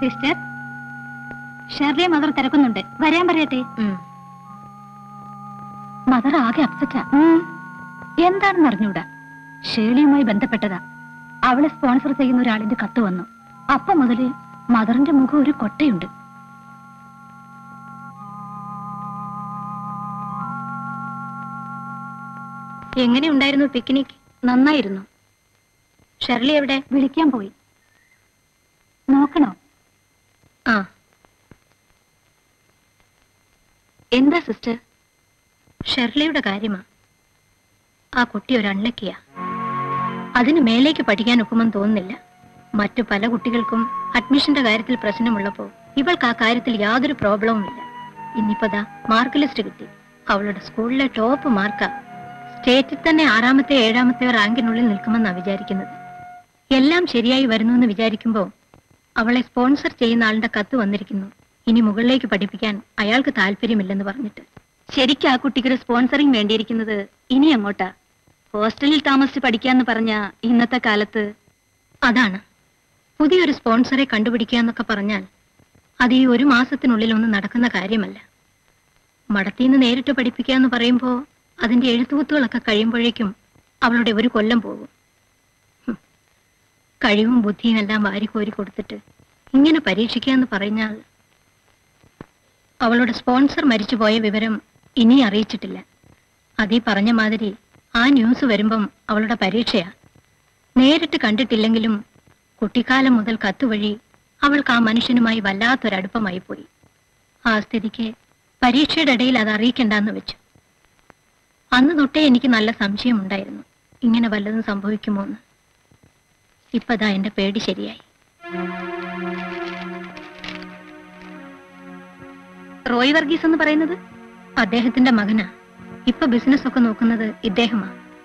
Sister ഷെർലിയെ mother തിരക്കുന്നുണ്ട് വരാൻ പറയട്ടെ mother ആകെ അപ്സെറ്റാ എന്താണെന്ന് അറിഞ്ഞൂടാ ഷേളിയുമായി ബന്ധപ്പെട്ടതാ അവളെ സ്പോൺസർ ചെയ്യുന്ന ഒരാളിന്റെ കത്ത് വന്നു അപ്പൊ മുതല് മദറിന്റെ മുഖം ഒരു കൊട്ടയുണ്ട് എങ്ങനെയുണ്ടായിരുന്നു പിക്നിക് നന്നായിരുന്നു ഷെർലി എവിടെ വിളിക്കാൻ പോയി നോക്കണോ ആ എന്താ സിസ്റ്റർ ഷെർലിയുടെ കാര്യമാ ആ കുട്ടി ഒരു അണ്ണക്കിയ അതിന് മേലേക്ക് പഠിക്കാൻ ഒക്കുമെന്ന് തോന്നുന്നില്ല മറ്റു പല കുട്ടികൾക്കും അഡ്മിഷന്റെ കാര്യത്തിൽ പ്രശ്നമുള്ളപ്പോ ഇവൾക്ക് ആ കാര്യത്തിൽ യാതൊരു പ്രോബ്ലവും ഇല്ല ഇന്നിപ്പോ ദാ മാർക്ക് ലിസ്റ്റ് കിട്ടി അവളുടെ സ്കൂളിലെ ടോപ്പ് മാർക്കാ സ്റ്റേറ്റിൽ തന്നെ ആറാമത്തെ ഏഴാമത്തെ റാങ്കിനുള്ളിൽ നിൽക്കുമെന്നാണ് വിചാരിക്കുന്നത് എല്ലാം ശരിയായി വരുന്നു എന്ന് വിചാരിക്കുമ്പോൾ അവളെ സ്പോൺസർ ചെയ്യുന്ന ആളുടെ കത്ത് വന്നിരിക്കുന്നു ഇനി മുകളിലേക്ക് പഠിപ്പിക്കാൻ അയാൾക്ക് താല്പര്യമില്ലെന്ന് പറഞ്ഞിട്ട് ശരിക്കും ആ കുട്ടിക്കൊരു സ്പോൺസറിങ് വേണ്ടിയിരിക്കുന്നത് ഇനി അങ്ങോട്ടാ ഹോസ്റ്റലിൽ താമസിച്ച് പഠിക്കാന്ന് പറഞ്ഞ ഇന്നത്തെ കാലത്ത് അതാണ് പുതിയൊരു സ്പോൺസറെ കണ്ടുപിടിക്കുക എന്നൊക്കെ പറഞ്ഞാൽ അത് ഈ ഒരു മാസത്തിനുള്ളിൽ ഒന്നും നടക്കുന്ന കാര്യമല്ല മടത്തിന്ന് നേരിട്ട് പഠിപ്പിക്കുക എന്ന് പറയുമ്പോൾ അതിന്റെ എഴുത്തുകുത്തുകളൊക്കെ കഴിയുമ്പോഴേക്കും അവളുടെ ഒരു കൊല്ലം പോകും ഹും. കഴിവും ബുദ്ധിയും എല്ലാം വാരിക്കോരി കൊടുത്തിട്ട് ഇങ്ങനെ പരീക്ഷിക്കുക എന്ന് പറഞ്ഞാൽ അവളുടെ സ്പോൺസർ മരിച്ചുപോയ വിവരം ഇനി അറിയിച്ചിട്ടില്ല അതീ പറഞ്ഞ മാതിരി ആ ന്യൂസ് വരുമ്പം അവളുടെ പരീക്ഷയാ നേരിട്ട് കണ്ടിട്ടില്ലെങ്കിലും കുട്ടിക്കാലം മുതൽ കത്തുവഴി അവൾക്ക് ആ മനുഷ്യനുമായി വല്ലാത്തൊരടുപ്പമായി പോയി ആ സ്ഥിതിക്ക് പരീക്ഷയുടെ ഇടയിൽ അത് അറിയിക്കണ്ടെന്ന് വെച്ചു അന്ന് തൊട്ടേ എനിക്ക് നല്ല സംശയമുണ്ടായിരുന്നു ഇങ്ങനെ വല്ലതും സംഭവിക്കുമോ എന്ന് ഇപ്പതാ എന്റെ പേടി ശരിയായി റോയ് വർഗീസ് എന്ന് പറയുന്നത് അദ്ദേഹത്തിന്റെ മകനാ ഇപ്പൊ ബിസിനസ് ഒക്കെ നോക്കുന്നത് ഇദ്ദേഹമാ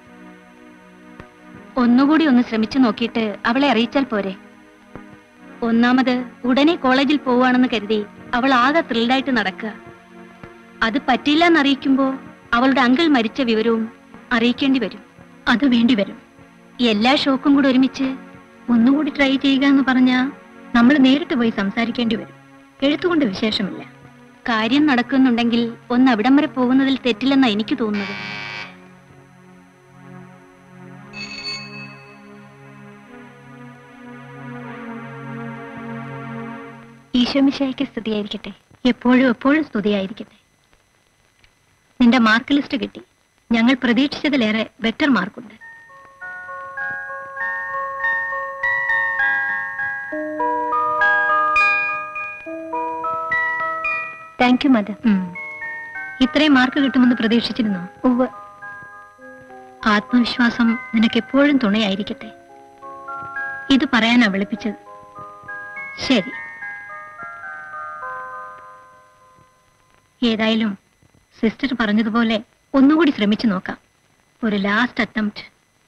ഒന്നുകൂടി ഒന്ന് ശ്രമിച്ചു നോക്കിയിട്ട് അവളെ അറിയിച്ചാൽ പോരെ ഒന്നാമത് ഉടനെ കോളേജിൽ പോവുകയാണെന്ന് കരുതി അവൾ ആകെ ത്രില്ഡായിട്ട് നടക്കുക അത് പറ്റില്ല എന്നറിയിക്കുമ്പോ അവളുടെ അങ്കിൾ മരിച്ച വിവരവും അറിയിക്കേണ്ടി വരും അത് വേണ്ടി വരും എല്ലാ ഷോക്കും കൂടെ ഒരുമിച്ച് ഒന്നുകൂടി ട്രൈ ചെയ്യുക എന്ന് പറഞ്ഞാ നമ്മൾ നേരിട്ട് പോയി സംസാരിക്കേണ്ടി വരും എഴുത്തുകൊണ്ട് വിശേഷമില്ല കാര്യം നടക്കുന്നുണ്ടെങ്കിൽ ഒന്ന് അവിടം വരെ പോകുന്നതിൽ തെറ്റില്ലെന്നാ എനിക്ക് തോന്നുന്നത് ഈശോമിശായിക്ക് സ്തുതിയായിരിക്കട്ടെ എപ്പോഴും എപ്പോഴും സ്തുതിയായിരിക്കട്ടെ നിന്റെ മാർക്ക് ലിസ്റ്റ് കിട്ടി ഞങ്ങൾ പ്രതീക്ഷിച്ചതിലേറെ ബെറ്റർ മാർക്കുണ്ട് താങ്ക് യു മദർ ഇത്രയും മാർക്ക് കിട്ടുമെന്ന് പ്രതീക്ഷിച്ചിരുന്നോ ഉവ്വ് ആത്മവിശ്വാസം നിനക്ക് എപ്പോഴും തുണയായിരിക്കട്ടെ ഇത് പറയാനാ വിളിപ്പിച്ചത് ശരി ഏതായാലും സിസ്റ്റർ പറഞ്ഞതുപോലെ ഒന്നുകൂടി ശ്രമിച്ചു നോക്കാം ഒരു ലാസ്റ്റ് അറ്റംപ്റ്റ്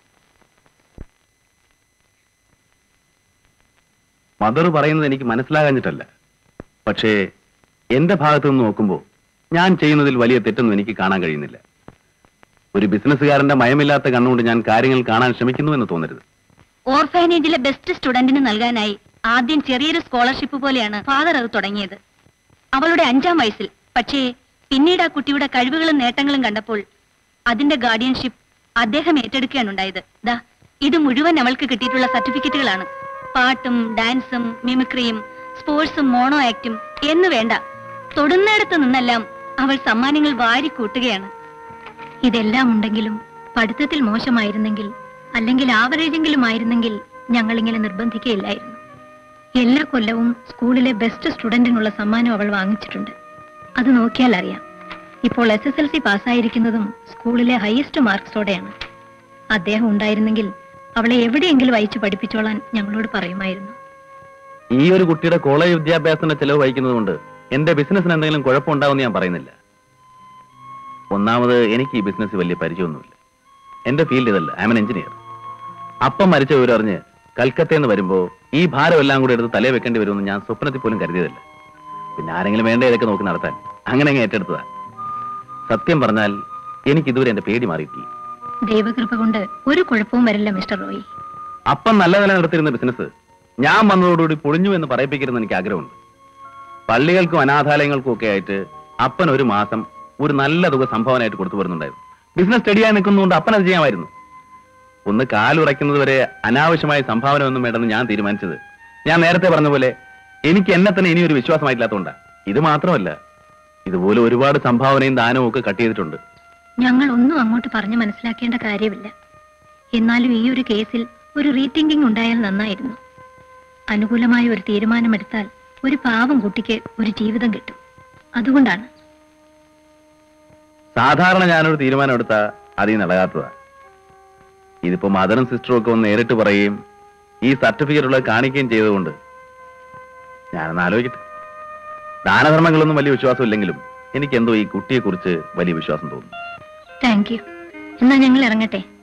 മദർ പറയുന്നത് എനിക്ക് മനസ്സിലാകാഞ്ഞിട്ടല്ല പക്ഷേ എന്റെ ഭാഗത്തു നിന്ന് നോക്കുമ്പോൾ ഞാൻ ചെയ്യുന്നതിൽ വലിയ തെറ്റൊന്നും എനിക്ക് കാണാൻ കഴിയുന്നില്ല ഒരു ബിസിനസ്സുകാരന്റെ മയമില്ലാത്ത കണ്ണുകൊണ്ട് ഞാൻ കാര്യങ്ങൾ കാണാൻ ശ്രമിക്കുന്നു എന്ന് തോന്നരുത് ഓർഫാനേജിലെ ബെസ്റ്റ് സ്റ്റുഡന്റിന് നൽകാനായി ആദ്യം ചെറിയൊരു സ്കോളർഷിപ്പ് പോലെയാണ് ഫാദർ അത് തുടങ്ങിയത് അവളുടെ അഞ്ചാം വയസ്സിൽ പക്ഷേ പിന്നീട് ആ കുട്ടിയുടെ കഴിവുകളും നേട്ടങ്ങളും കണ്ടപ്പോൾ അതിന്റെ ഗാർഡിയൻഷിപ്പ് അദ്ദേഹം ഏറ്റെടുക്കുകയാണ് ഉണ്ടായത് ദാ ഇത് മുഴുവൻ അവൾക്ക് കിട്ടിയിട്ടുള്ള സർട്ടിഫിക്കറ്റുകളാണ് പാട്ടും ഡാൻസും മിമിക്രിയും സ്പോർട്സും മോണോ ആക്റ്റും എന്ന് വേണ്ട തൊടുന്നിടത്ത് നിന്നെല്ലാം അവൾ സമ്മാനങ്ങൾ വാരിക്കൂട്ടുകയാണ് ഇതെല്ലാം ഉണ്ടെങ്കിലും പഠിത്തത്തിൽ മോശമായിരുന്നെങ്കിൽ അല്ലെങ്കിൽ ആവറേജെങ്കിലും ആയിരുന്നെങ്കിൽ ഞങ്ങൾ ഇങ്ങനെ നിർബന്ധിക്കുകയില്ലായിരുന്നു എല്ലാ കൊല്ലവും സ്കൂളിലെ ബെസ്റ്റ് സ്റ്റുഡന്റിനുള്ള സമ്മാനം അവൾ വാങ്ങിച്ചിട്ടുണ്ട് അത് നോക്കിയാൽ അറിയാം ഇപ്പോൾ എസ് എസ് എൽ സി പാസ്സായിരിക്കുന്നതും സ്കൂളിലെ ഹയസ്റ്റ് മാർക്സോടെയാണ് അദ്ദേഹം ഉണ്ടായിരുന്നെങ്കിൽ അവളെ എവിടെയെങ്കിലും അയച്ചു പഠിപ്പിച്ചോളാൻ ഞങ്ങളോട് പറയുമായിരുന്നു ഈ ഒരു കുട്ടിയുടെ കോളേജ് വിദ്യാഭ്യാസത്തിന്റെ ചെലവ് വഹിക്കുന്നത് കൊണ്ട് എന്റെ ബിസിനസ്സിന് എന്തെങ്കിലും കുഴപ്പമുണ്ടാവുമെന്ന് ഞാൻ പറയുന്നില്ല ഒന്നാമത് എനിക്ക് ഈ ബിസിനസ് വലിയ പരിചയമൊന്നുമില്ല എന്റെ ഫീൽഡ് ഇതല്ല ഐ എൻ എഞ്ചിനീയർ അപ്പം മരിച്ച വിവരം അറിഞ്ഞ് കൽക്കത്തയിൽ നിന്ന് വരുമ്പോ ഈ ഭാരം എല്ലാം കൂടി എടുത്ത് തലേ വെക്കേണ്ടി വരുമെന്ന് ഞാൻ സ്വപ്നത്തിൽ പോലും കരുതിയതല്ല പിന്നെ ആരെങ്കിലും വേണ്ട ഇതൊക്കെ നോക്കി നടത്താൻ അങ്ങനെ അങ്ങ് ഏറ്റെടുത്തതാ സത്യം പറഞ്ഞാൽ എനിക്ക് ഇതുവരെ എന്റെ പേടി മാറിയിട്ടില്ല ദൈവകൃപ കൊണ്ട് ഒരു കുഴപ്പവും വരില്ല മിസ്റ്റർ റോയി അപ്പം നല്ല നില നടത്തിയിരുന്ന ബിസിനസ് ഞാൻ വന്നതോടുകൂടി പൊളിഞ്ഞു എന്ന് പറയിപ്പിക്കരുതെന്ന് എനിക്ക് ആഗ്രഹമുണ്ട് പള്ളികൾക്കും അനാഥാലയങ്ങൾക്കും ഒക്കെ ആയിട്ട് അപ്പൻ ഒരു മാസം ഒരു നല്ല തുക സംഭാവനയായിട്ട് കൊടുത്തു വരുന്നുണ്ടായിരുന്നു ബിസിനസ് സ്റ്റഡിയായി നിൽക്കുന്നതുകൊണ്ട് അപ്പൻ അത് ചെയ്യാമായിരുന്നു ഒന്ന് കാലുറയ്ക്കുന്നത് വരെ അനാവശ്യമായ സംഭാവന ഒന്നും വേണ്ടെന്ന് ഞാൻ തീരുമാനിച്ചത് ഞാൻ നേരത്തെ പറഞ്ഞ പോലെ എനിക്ക് എന്നെ തന്നെ ഇനി ഒരു വിശ്വാസമായിട്ടില്ലാത്തതുകൊണ്ടാണ് ഇത് മാത്രമല്ല ഇതുപോലെ ഒരുപാട് സംഭാവനയും ദാനവും ഒക്കെ കട്ട് ചെയ്തിട്ടുണ്ട് ഞങ്ങൾ ഒന്നും അങ്ങോട്ട് പറഞ്ഞു മനസ്സിലാക്കേണ്ട കാര്യമില്ല എന്നാലും ഈ ഒരു കേസിൽ ഒരു റീതിങ്കിങ് ഉണ്ടായാൽ നന്നായിരുന്നു അനുകൂലമായ ഒരു തീരുമാനമെടുത്താൽ ഒരു പാവം കുട്ടിക്ക് ഒരു ജീവിതം കിട്ടും അതുകൊണ്ടാണ് സാധാരണ ഞാനൊരു തീരുമാനം എടുത്താൽ അതിൽ നടക്കാത്തതാ ഇതിപ്പോ മദറും സിസ്റ്ററും ഒക്കെ ഒന്ന് നേരിട്ട് പറയുകയും ഈ സർട്ടിഫിക്കറ്റ് ഉള്ളത് കാണിക്കുകയും ചെയ്തുകൊണ്ട് ഞാനൊന്ന് ആലോചിക്കട്ടെ ദാനധർമ്മങ്ങളൊന്നും വലിയ വിശ്വാസം ഇല്ലെങ്കിലും എനിക്ക് എന്തോ ഈ കുട്ടിയെ കുറിച്ച് വലിയ വിശ്വാസം തോന്നുന്നു താങ്ക് യു എന്നാ ഞങ്ങൾ ഇറങ്ങട്ടെ